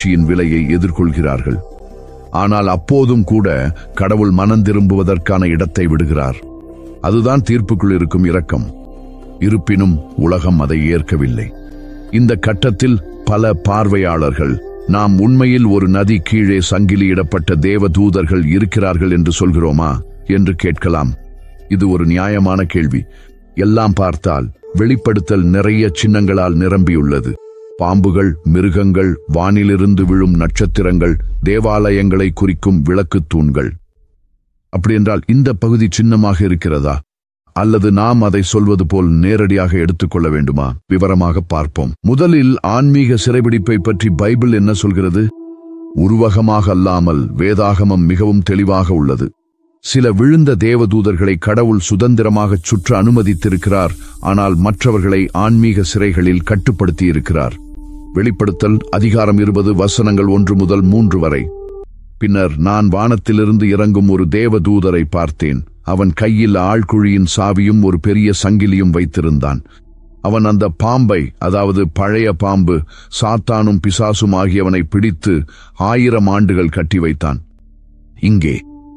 வீழ்ச்சியின் விலையை எதிர்கொள்கிறார்கள் ஆனால் அப்போதும் கூட கடவுள் மனந்திரும்புவதற்கான இடத்தை விடுகிறார் அதுதான் தீர்ப்புக்குள் இருக்கும் இரக்கம் இருப்பினும் உலகம் அதை ஏற்கவில்லை இந்த கட்டத்தில் பல பார்வையாளர்கள் நாம் உண்மையில் ஒரு நதி கீழே சங்கிலியிடப்பட்ட தேவ தூதர்கள் இருக்கிறார்கள் என்று சொல்கிறோமா என்று கேட்கலாம் இது ஒரு நியாயமான கேள்வி எல்லாம் பார்த்தால் வெளிப்படுத்தல் நிறைய சின்னங்களால் நிரம்பியுள்ளது பாம்புகள் மிருகங்கள் வானிலிருந்து விழும் நட்சத்திரங்கள் தேவாலயங்களை குறிக்கும் விளக்குத் தூண்கள் அப்படியென்றால் இந்த பகுதி சின்னமாக இருக்கிறதா அல்லது நாம் அதை சொல்வது போல் நேரடியாக எடுத்துக்கொள்ள வேண்டுமா விவரமாக பார்ப்போம் முதலில் ஆன்மீக சிறைபிடிப்பை பற்றி பைபிள் என்ன சொல்கிறது உருவகமாக அல்லாமல் வேதாகமம் மிகவும் தெளிவாக உள்ளது சில விழுந்த தேவதூதர்களை கடவுள் சுதந்திரமாகச் சுற்ற அனுமதித்திருக்கிறார் ஆனால் மற்றவர்களை ஆன்மீக சிறைகளில் கட்டுப்படுத்தியிருக்கிறார் வெளிப்படுத்தல் அதிகாரம் இருபது வசனங்கள் ஒன்று முதல் மூன்று வரை பின்னர் நான் வானத்திலிருந்து இறங்கும் ஒரு தேவதூதரை பார்த்தேன் அவன் கையில் ஆழ்குழியின் சாவியும் ஒரு பெரிய சங்கிலியும் வைத்திருந்தான் அவன் அந்த பாம்பை அதாவது பழைய பாம்பு சாத்தானும் பிசாசும் ஆகியவனை பிடித்து ஆயிரம் ஆண்டுகள் கட்டி வைத்தான் இங்கே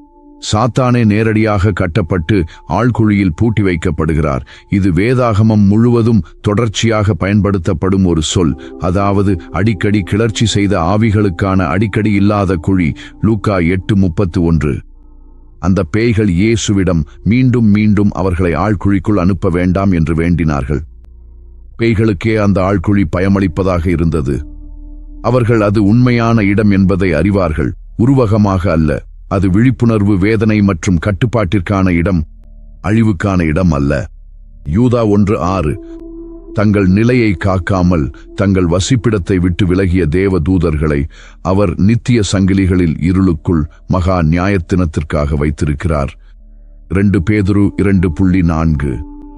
சாத்தானே நேரடியாக கட்டப்பட்டு ஆழ்குழியில் பூட்டி வைக்கப்படுகிறார் இது வேதாகமம் முழுவதும் தொடர்ச்சியாக பயன்படுத்தப்படும் ஒரு சொல் அதாவது அடிக்கடி கிளர்ச்சி செய்த ஆவிகளுக்கான அடிக்கடி இல்லாத குழி லூக்கா எட்டு முப்பத்து ஒன்று அந்த பேய்கள் இயேசுவிடம் மீண்டும் மீண்டும் அவர்களை ஆழ்குழிக்குள் அனுப்ப வேண்டாம் என்று வேண்டினார்கள் பேய்களுக்கே அந்த ஆழ்குழி பயமளிப்பதாக இருந்தது அவர்கள் அது உண்மையான இடம் என்பதை அறிவார்கள் உருவகமாக அல்ல அது விழிப்புணர்வு வேதனை மற்றும் கட்டுப்பாட்டிற்கான இடம் அழிவுக்கான இடம் அல்ல யூதா ஒன்று ஆறு தங்கள் நிலையை காக்காமல் தங்கள் வசிப்பிடத்தை விட்டு விலகிய தேவ தூதர்களை அவர் நித்திய சங்கிலிகளில் இருளுக்குள் மகா நியாயத்தினத்திற்காக வைத்திருக்கிறார் இரண்டு பேதுரு இரண்டு புள்ளி நான்கு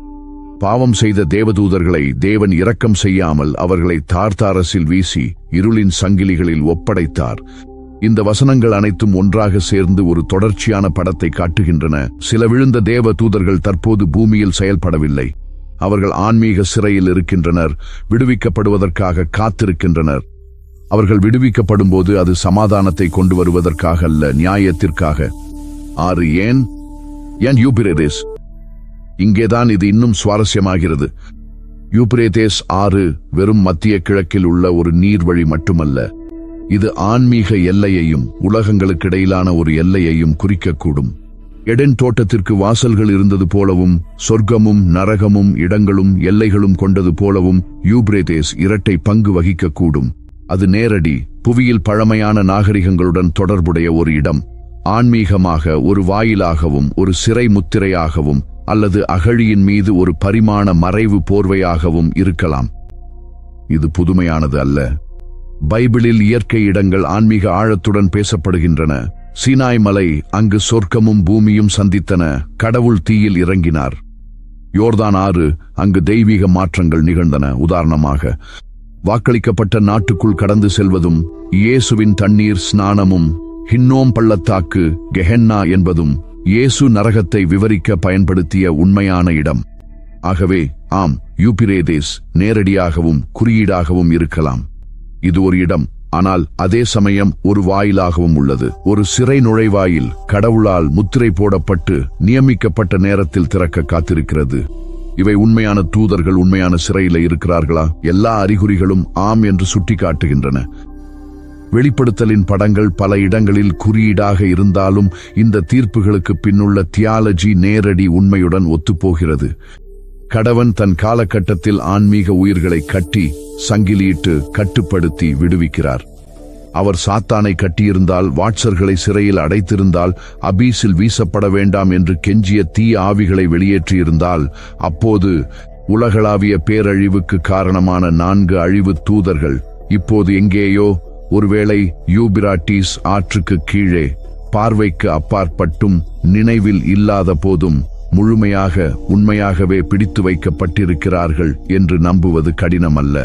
பாவம் செய்த தேவதூதர்களை தேவன் இரக்கம் செய்யாமல் அவர்களை தார்த்தாரசில் வீசி இருளின் சங்கிலிகளில் ஒப்படைத்தார் இந்த வசனங்கள் அனைத்தும் ஒன்றாக சேர்ந்து ஒரு தொடர்ச்சியான படத்தை காட்டுகின்றன சில விழுந்த தேவ தூதர்கள் தற்போது பூமியில் செயல்படவில்லை அவர்கள் ஆன்மீக சிறையில் இருக்கின்றனர் விடுவிக்கப்படுவதற்காக காத்திருக்கின்றனர் அவர்கள் விடுவிக்கப்படும் போது அது சமாதானத்தை கொண்டு வருவதற்காக அல்ல நியாயத்திற்காக ஆறு ஏன் ஏன் யூபிரேதேஸ் இங்கேதான் இது இன்னும் சுவாரஸ்யமாகிறது யூப்ரேதேஸ் ஆறு வெறும் மத்திய கிழக்கில் உள்ள ஒரு நீர்வழி மட்டுமல்ல இது ஆன்மீக எல்லையையும் உலகங்களுக்கிடையிலான ஒரு எல்லையையும் குறிக்கக்கூடும் எடென் தோட்டத்திற்கு வாசல்கள் இருந்தது போலவும் சொர்க்கமும் நரகமும் இடங்களும் எல்லைகளும் கொண்டது போலவும் யூப்ரேதேஸ் இரட்டை பங்கு வகிக்கக்கூடும் அது நேரடி புவியில் பழமையான நாகரிகங்களுடன் தொடர்புடைய ஒரு இடம் ஆன்மீகமாக ஒரு வாயிலாகவும் ஒரு சிறை முத்திரையாகவும் அல்லது அகழியின் மீது ஒரு பரிமாண மறைவு போர்வையாகவும் இருக்கலாம் இது புதுமையானது அல்ல பைபிளில் இயற்கை இடங்கள் ஆன்மீக ஆழத்துடன் பேசப்படுகின்றன சீனாய் மலை அங்கு சொர்க்கமும் பூமியும் சந்தித்தன கடவுள் தீயில் இறங்கினார் யோர்தான் ஆறு அங்கு தெய்வீக மாற்றங்கள் நிகழ்ந்தன உதாரணமாக வாக்களிக்கப்பட்ட நாட்டுக்குள் கடந்து செல்வதும் இயேசுவின் தண்ணீர் ஸ்நானமும் ஹின்னோம் பள்ளத்தாக்கு கெஹென்னா என்பதும் இயேசு நரகத்தை விவரிக்க பயன்படுத்திய உண்மையான இடம் ஆகவே ஆம் யூபிரேதேஸ் நேரடியாகவும் குறியீடாகவும் இருக்கலாம் இது ஒரு இடம் ஆனால் அதே சமயம் ஒரு வாயிலாகவும் உள்ளது ஒரு சிறை நுழைவாயில் கடவுளால் முத்திரை போடப்பட்டு நியமிக்கப்பட்ட நேரத்தில் திறக்க காத்திருக்கிறது இவை உண்மையான தூதர்கள் உண்மையான சிறையில இருக்கிறார்களா எல்லா அறிகுறிகளும் ஆம் என்று சுட்டிக்காட்டுகின்றன வெளிப்படுத்தலின் படங்கள் பல இடங்களில் குறியீடாக இருந்தாலும் இந்த தீர்ப்புகளுக்கு பின்னுள்ள தியாலஜி நேரடி உண்மையுடன் ஒத்துப்போகிறது கடவன் தன் காலகட்டத்தில் ஆன்மீக உயிர்களை கட்டி சங்கிலியிட்டு கட்டுப்படுத்தி விடுவிக்கிறார் அவர் சாத்தானை கட்டியிருந்தால் வாட்சர்களை சிறையில் அடைத்திருந்தால் அபீஸில் வீசப்பட வேண்டாம் என்று கெஞ்சிய தீ ஆவிகளை வெளியேற்றியிருந்தால் அப்போது உலகளாவிய பேரழிவுக்கு காரணமான நான்கு அழிவு தூதர்கள் இப்போது எங்கேயோ ஒருவேளை யூபிராட்டிஸ் ஆற்றுக்கு கீழே பார்வைக்கு அப்பாற்பட்டும் நினைவில் இல்லாத போதும் முழுமையாக உண்மையாகவே பிடித்து வைக்கப்பட்டிருக்கிறார்கள் என்று நம்புவது கடினமல்ல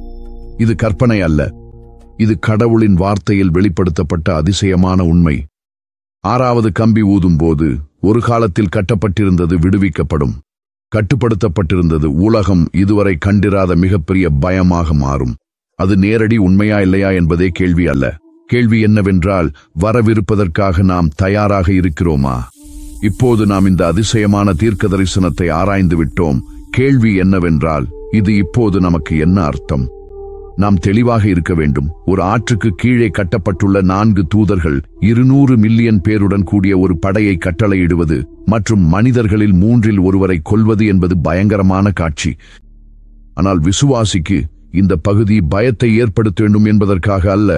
இது கற்பனை அல்ல இது கடவுளின் வார்த்தையில் வெளிப்படுத்தப்பட்ட அதிசயமான உண்மை ஆறாவது கம்பி ஊதும் போது ஒரு காலத்தில் கட்டப்பட்டிருந்தது விடுவிக்கப்படும் கட்டுப்படுத்தப்பட்டிருந்தது உலகம் இதுவரை கண்டிராத மிகப்பெரிய பயமாக மாறும் அது நேரடி உண்மையா இல்லையா என்பதே கேள்வி அல்ல கேள்வி என்னவென்றால் வரவிருப்பதற்காக நாம் தயாராக இருக்கிறோமா இப்போது நாம் இந்த அதிசயமான தீர்க்க தரிசனத்தை ஆராய்ந்து விட்டோம் கேள்வி என்னவென்றால் இது இப்போது நமக்கு என்ன அர்த்தம் நாம் தெளிவாக இருக்க வேண்டும் ஒரு ஆற்றுக்கு கீழே கட்டப்பட்டுள்ள நான்கு தூதர்கள் இருநூறு மில்லியன் பேருடன் கூடிய ஒரு படையை கட்டளையிடுவது மற்றும் மனிதர்களில் மூன்றில் ஒருவரை கொல்வது என்பது பயங்கரமான காட்சி ஆனால் விசுவாசிக்கு இந்த பகுதி பயத்தை ஏற்படுத்த வேண்டும் என்பதற்காக அல்ல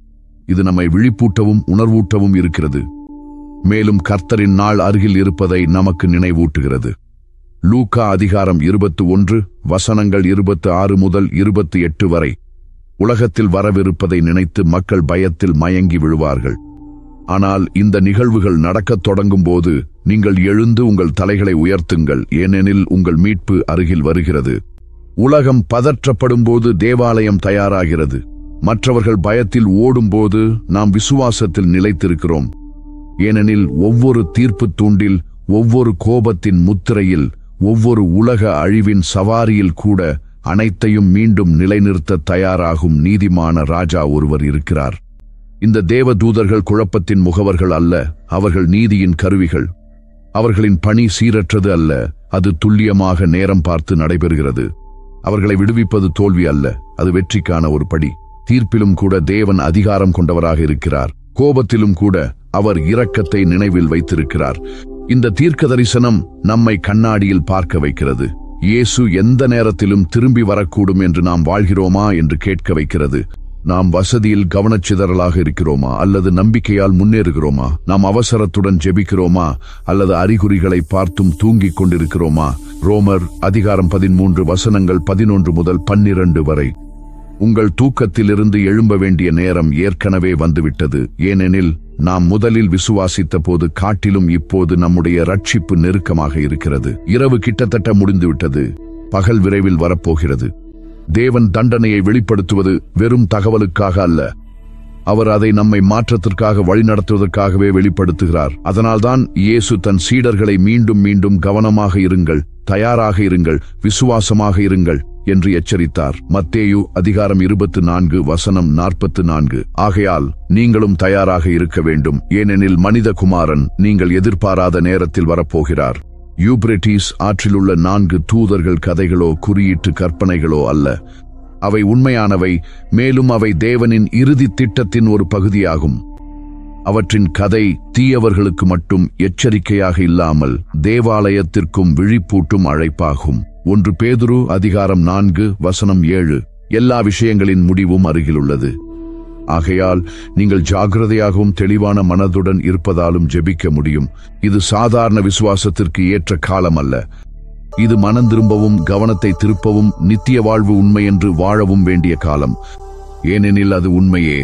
இது நம்மை விழிப்பூட்டவும் உணர்வூட்டவும் இருக்கிறது மேலும் கர்த்தரின் நாள் அருகில் இருப்பதை நமக்கு நினைவூட்டுகிறது லூக்கா அதிகாரம் இருபத்து ஒன்று வசனங்கள் இருபத்து ஆறு முதல் இருபத்தி எட்டு வரை உலகத்தில் வரவிருப்பதை நினைத்து மக்கள் பயத்தில் மயங்கி விழுவார்கள் ஆனால் இந்த நிகழ்வுகள் நடக்கத் தொடங்கும் போது நீங்கள் எழுந்து உங்கள் தலைகளை உயர்த்துங்கள் ஏனெனில் உங்கள் மீட்பு அருகில் வருகிறது உலகம் பதற்றப்படும்போது தேவாலயம் தயாராகிறது மற்றவர்கள் பயத்தில் ஓடும்போது நாம் விசுவாசத்தில் நிலைத்திருக்கிறோம் ஏனெனில் ஒவ்வொரு தீர்ப்பு தூண்டில் ஒவ்வொரு கோபத்தின் முத்திரையில் ஒவ்வொரு உலக அழிவின் சவாரியில் கூட அனைத்தையும் மீண்டும் நிலைநிறுத்த தயாராகும் நீதிமான ராஜா ஒருவர் இருக்கிறார் இந்த தேவ தூதர்கள் குழப்பத்தின் முகவர்கள் அல்ல அவர்கள் நீதியின் கருவிகள் அவர்களின் பணி சீரற்றது அல்ல அது துல்லியமாக நேரம் பார்த்து நடைபெறுகிறது அவர்களை விடுவிப்பது தோல்வி அல்ல அது வெற்றிக்கான ஒரு படி தீர்ப்பிலும் கூட தேவன் அதிகாரம் கொண்டவராக இருக்கிறார் கோபத்திலும் கூட அவர் இரக்கத்தை நினைவில் வைத்திருக்கிறார் இந்த தீர்க்க தரிசனம் நம்மை கண்ணாடியில் பார்க்க வைக்கிறது இயேசு எந்த நேரத்திலும் திரும்பி வரக்கூடும் என்று நாம் வாழ்கிறோமா என்று கேட்க வைக்கிறது நாம் வசதியில் கவனச்சிதறலாக இருக்கிறோமா அல்லது நம்பிக்கையால் முன்னேறுகிறோமா நாம் அவசரத்துடன் ஜெபிக்கிறோமா அல்லது அறிகுறிகளை பார்த்தும் தூங்கிக் கொண்டிருக்கிறோமா ரோமர் அதிகாரம் பதிமூன்று வசனங்கள் பதினொன்று முதல் பன்னிரண்டு வரை உங்கள் தூக்கத்திலிருந்து எழும்ப வேண்டிய நேரம் ஏற்கனவே வந்துவிட்டது ஏனெனில் நாம் முதலில் விசுவாசித்த போது காட்டிலும் இப்போது நம்முடைய ரட்சிப்பு நெருக்கமாக இருக்கிறது இரவு கிட்டத்தட்ட முடிந்துவிட்டது பகல் விரைவில் வரப்போகிறது தேவன் தண்டனையை வெளிப்படுத்துவது வெறும் தகவலுக்காக அல்ல அவர் அதை நம்மை மாற்றத்திற்காக வழிநடத்துவதற்காகவே வெளிப்படுத்துகிறார் அதனால்தான் இயேசு தன் சீடர்களை மீண்டும் மீண்டும் கவனமாக இருங்கள் தயாராக இருங்கள் விசுவாசமாக இருங்கள் என்று எச்சரித்தார் மத்தேயு அதிகாரம் இருபத்து நான்கு வசனம் நாற்பத்து நான்கு ஆகையால் நீங்களும் தயாராக இருக்க வேண்டும் ஏனெனில் மனித குமாரன் நீங்கள் எதிர்பாராத நேரத்தில் வரப்போகிறார் யூப்ரெட்டிஸ் ஆற்றிலுள்ள நான்கு தூதர்கள் கதைகளோ குறியீட்டு கற்பனைகளோ அல்ல அவை உண்மையானவை மேலும் அவை தேவனின் இறுதி திட்டத்தின் ஒரு பகுதியாகும் அவற்றின் கதை தீயவர்களுக்கு மட்டும் எச்சரிக்கையாக இல்லாமல் தேவாலயத்திற்கும் விழிப்பூட்டும் அழைப்பாகும் ஒன்று பேதுரு அதிகாரம் நான்கு வசனம் ஏழு எல்லா விஷயங்களின் முடிவும் அருகிலுள்ளது ஆகையால் நீங்கள் ஜாகிரதையாகவும் தெளிவான மனதுடன் இருப்பதாலும் ஜெபிக்க முடியும் இது சாதாரண விசுவாசத்திற்கு ஏற்ற காலம் அல்ல இது மனம் திரும்பவும் கவனத்தை திருப்பவும் நித்திய வாழ்வு உண்மை என்று வாழவும் வேண்டிய காலம் ஏனெனில் அது உண்மையே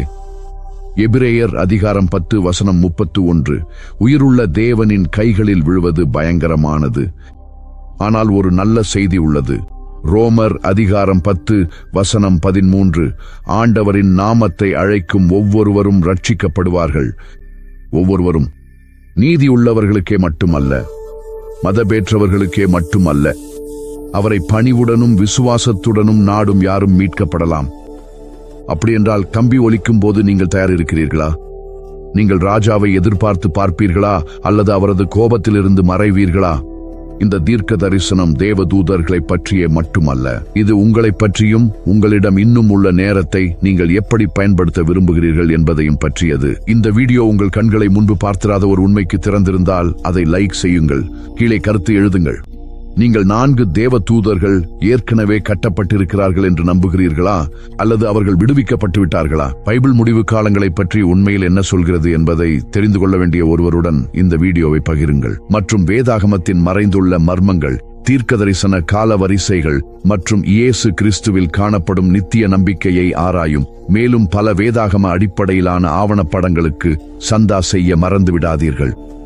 எபிரேயர் அதிகாரம் பத்து வசனம் முப்பத்து ஒன்று உயிருள்ள தேவனின் கைகளில் விழுவது பயங்கரமானது ஆனால் ஒரு நல்ல செய்தி உள்ளது ரோமர் அதிகாரம் பத்து வசனம் பதிமூன்று ஆண்டவரின் நாமத்தை அழைக்கும் ஒவ்வொருவரும் ரட்சிக்கப்படுவார்கள் ஒவ்வொருவரும் நீதி உள்ளவர்களுக்கே மட்டுமல்ல மதபேற்றவர்களுக்கே மட்டுமல்ல அவரை பணிவுடனும் விசுவாசத்துடனும் நாடும் யாரும் மீட்கப்படலாம் அப்படியென்றால் கம்பி ஒலிக்கும் போது நீங்கள் தயார் இருக்கிறீர்களா நீங்கள் ராஜாவை எதிர்பார்த்து பார்ப்பீர்களா அல்லது அவரது கோபத்திலிருந்து மறைவீர்களா இந்த தீர்க்க தரிசனம் தேவ தூதர்களை பற்றியே மட்டுமல்ல இது உங்களை பற்றியும் உங்களிடம் இன்னும் உள்ள நேரத்தை நீங்கள் எப்படி பயன்படுத்த விரும்புகிறீர்கள் என்பதையும் பற்றியது இந்த வீடியோ உங்கள் கண்களை முன்பு பார்த்திராத ஒரு உண்மைக்கு திறந்திருந்தால் அதை லைக் செய்யுங்கள் கீழே கருத்து எழுதுங்கள் நீங்கள் நான்கு தேவ தூதர்கள் ஏற்கனவே கட்டப்பட்டிருக்கிறார்கள் என்று நம்புகிறீர்களா அல்லது அவர்கள் விடுவிக்கப்பட்டு விட்டார்களா பைபிள் முடிவு காலங்களை பற்றி உண்மையில் என்ன சொல்கிறது என்பதை தெரிந்து கொள்ள வேண்டிய ஒருவருடன் இந்த வீடியோவை பகிருங்கள் மற்றும் வேதாகமத்தின் மறைந்துள்ள மர்மங்கள் தீர்க்க தரிசன கால வரிசைகள் மற்றும் இயேசு கிறிஸ்துவில் காணப்படும் நித்திய நம்பிக்கையை ஆராயும் மேலும் பல வேதாகம அடிப்படையிலான ஆவணப்படங்களுக்கு சந்தா செய்ய மறந்து விடாதீர்கள்